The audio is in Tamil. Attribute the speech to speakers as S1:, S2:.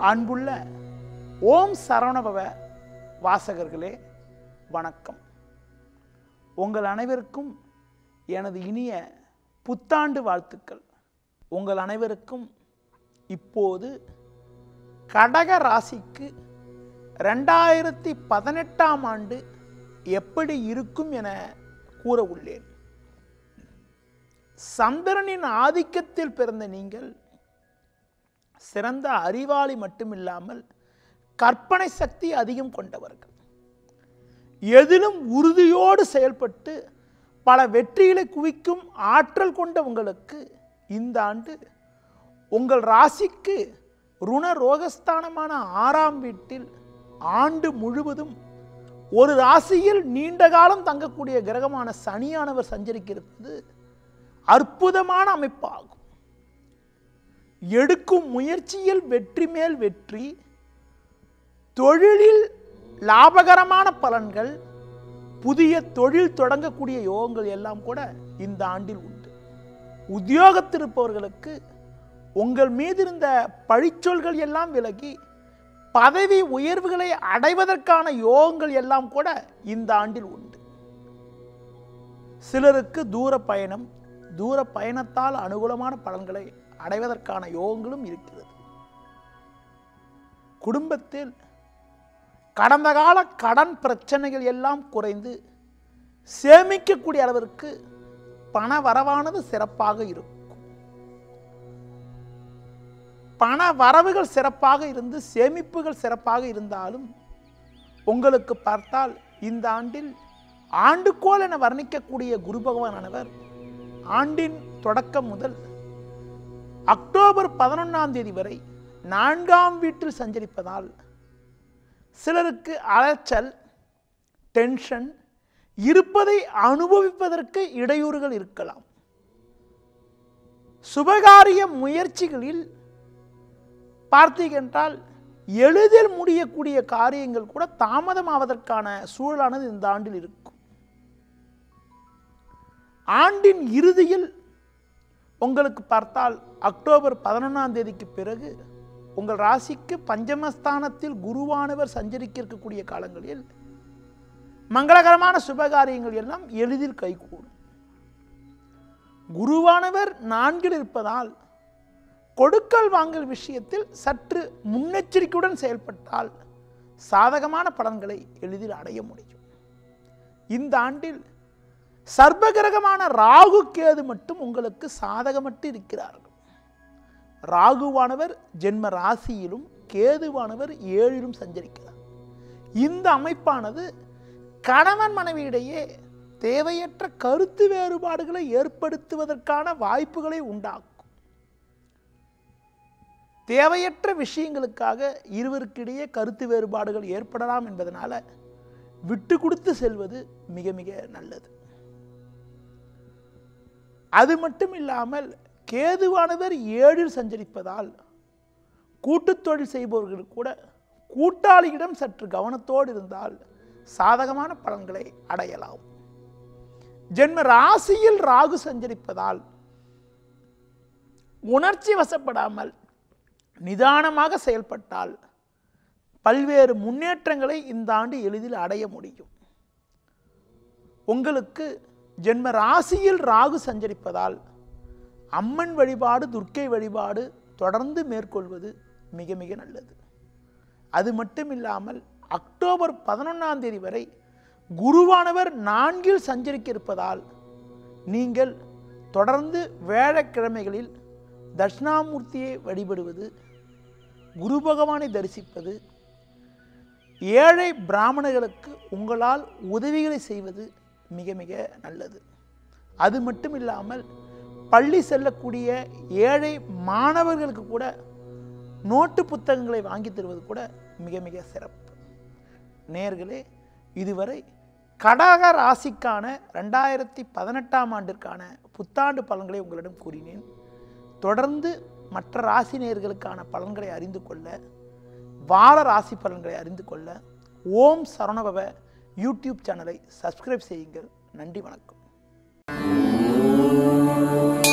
S1: அன்புள்ள ஓம் சரவணபவ வாசகர்களே வணக்கம் உங்கள் அனைவருக்கும் எனது இனிய புத்தாண்டு வாழ்த்துக்கள் உங்கள் அனைவருக்கும் இப்போது கடக ராசிக்கு ரெண்டாயிரத்தி பதினெட்டாம் ஆண்டு எப்படி இருக்கும் என கூற உள்ளேன் சந்திரனின் ஆதிக்கத்தில் பிறந்த நீங்கள் சிறந்த அறிவாளி மட்டுமில்லாமல் கற்பனை சக்தி அதிகம் கொண்டவர்கள் எதிலும் உறுதியோடு செயல்பட்டு பல வெற்றிகளை குவிக்கும் ஆற்றல் கொண்ட உங்களுக்கு இந்த ஆண்டு உங்கள் ராசிக்கு ருண ரோகஸ்தானமான ஆறாம் வீட்டில் ஆண்டு முழுவதும் ஒரு ராசியில் நீண்ட காலம் தங்கக்கூடிய கிரகமான சனியானவர் சஞ்சரிக்கிறது அற்புதமான அமைப்பாகும் எடுக்கும் முயற்சியில் வெற்றி மேல் வெற்றி தொழிலில் லாபகரமான பலன்கள் புதிய தொழில் தொடங்கக்கூடிய யோகங்கள் எல்லாம் கூட இந்த ஆண்டில் உண்டு உத்தியோகத்தில் இருப்பவர்களுக்கு உங்கள் மீது இருந்த பழிச்சொல்கள் எல்லாம் விலகி பதவி உயர்வுகளை அடைவதற்கான யோகங்கள் எல்லாம் கூட இந்த ஆண்டில் உண்டு சிலருக்கு தூர பயணம் தூர பயணத்தால் அனுகூலமான பலன்களை அடைவதற்கான யோகங்களும் இருக்கிறது குடும்பத்தில் கடந்த கால கடன் பிரச்சனைகள் எல்லாம் குறைந்து சேமிக்கக்கூடிய அளவிற்கு பண வரவானது சிறப்பாக இருக்கும் பண வரவுகள் சிறப்பாக இருந்து சேமிப்புகள் சிறப்பாக இருந்தாலும் உங்களுக்கு பார்த்தால் இந்த ஆண்டில் ஆண்டுகோல் என வர்ணிக்கக்கூடிய குரு பகவானானவர் ஆண்டின் தொடக்கம் முதல் அக்டோபர் பதினொன்றாம் தேதி வரை நான்காம் வீட்டில் சஞ்சரிப்பதால் சிலருக்கு அலைச்சல் டென்ஷன் இருப்பதை அனுபவிப்பதற்கு இடையூறுகள் இருக்கலாம் சுபகாரிய முயற்சிகளில் பார்த்தீங்கன்றால் எளிதில் முடியக்கூடிய காரியங்கள் கூட தாமதமாவதற்கான சூழலானது இந்த ஆண்டில் இருக்கும் ஆண்டின் இறுதியில் உங்களுக்கு பார்த்தால் அக்டோபர் பதினொன்றாம் தேதிக்கு பிறகு உங்கள் ராசிக்கு பஞ்சமஸ்தானத்தில் குருவானவர் சஞ்சரிக்க இருக்கக்கூடிய காலங்களில் மங்களகரமான சுபகாரியங்கள் எல்லாம் எளிதில் கைகூடும் குருவானவர் நான்கில் இருப்பதால் கொடுக்கல் வாங்கல் விஷயத்தில் சற்று முன்னெச்சரிக்கையுடன் செயல்பட்டால் சாதகமான பலன்களை எளிதில் அடைய முடியும் இந்த ஆண்டில் சர்பகிரகமான ராகு கேது மட்டும் உங்களுக்கு சாதகமட்டு இருக்கிறார்கள் ராகுவானவர் ஜென்ம ராசியிலும் கேதுவானவர் ஏழிலும் சஞ்சரிக்கிறார் இந்த அமைப்பானது கணவன் மனைவியிடையே தேவையற்ற கருத்து வேறுபாடுகளை ஏற்படுத்துவதற்கான வாய்ப்புகளை உண்டாக்கும் தேவையற்ற விஷயங்களுக்காக இருவருக்கிடையே கருத்து வேறுபாடுகள் ஏற்படலாம் என்பதனால விட்டு கொடுத்து செல்வது மிக மிக நல்லது அது மட்டும் இல்லாமல் கேதுவானவர் ஏழில் சஞ்சரிப்பதால் கூட்டுத் தொழில் செய்பவர்கள் கூட கூட்டாளியிடம் சற்று கவனத்தோடு இருந்தால் சாதகமான பலன்களை அடையலாம் ஜென்ம ராசியில் ராகு சஞ்சரிப்பதால் உணர்ச்சி வசப்படாமல் நிதானமாக செயல்பட்டால் பல்வேறு முன்னேற்றங்களை இந்த ஆண்டு எளிதில் அடைய முடியும் உங்களுக்கு ஜென்ம ராசியில் ராகு சஞ்சரிப்பதால் அம்மன் வழிபாடு துர்க்கை வழிபாடு தொடர்ந்து மேற்கொள்வது மிக மிக நல்லது அது மட்டும் இல்லாமல் அக்டோபர் பதினொன்றாம் தேதி வரை குருவானவர் நான்கில் சஞ்சரிக்க இருப்பதால் நீங்கள் தொடர்ந்து வேழக்கிழமைகளில் தட்சிணாமூர்த்தியை வழிபடுவது குரு பகவானை தரிசிப்பது ஏழை பிராமணர்களுக்கு உங்களால் உதவிகளை செய்வது மிக மிக நல்லது அது மட்டும் இல்லாமல் பள்ளி செல்லக்கூடிய ஏழை மாணவர்களுக்கு கூட நோட்டு புத்தகங்களை வாங்கி தருவது கூட மிக மிக சிறப்பு நேர்களே இதுவரை கடக ராசிக்கான ரெண்டாயிரத்தி பதினெட்டாம் ஆண்டிற்கான புத்தாண்டு பலன்களை உங்களிடம் கூறினேன் தொடர்ந்து மற்ற ராசி நேயர்களுக்கான பலன்களை அறிந்து கொள்ள வார ராசி பலன்களை அறிந்து கொள்ள ஓம் சரணபவ யூடியூப் சேனலை சப்ஸ்கிரைப் செய்யுங்கள் நன்றி வணக்கம்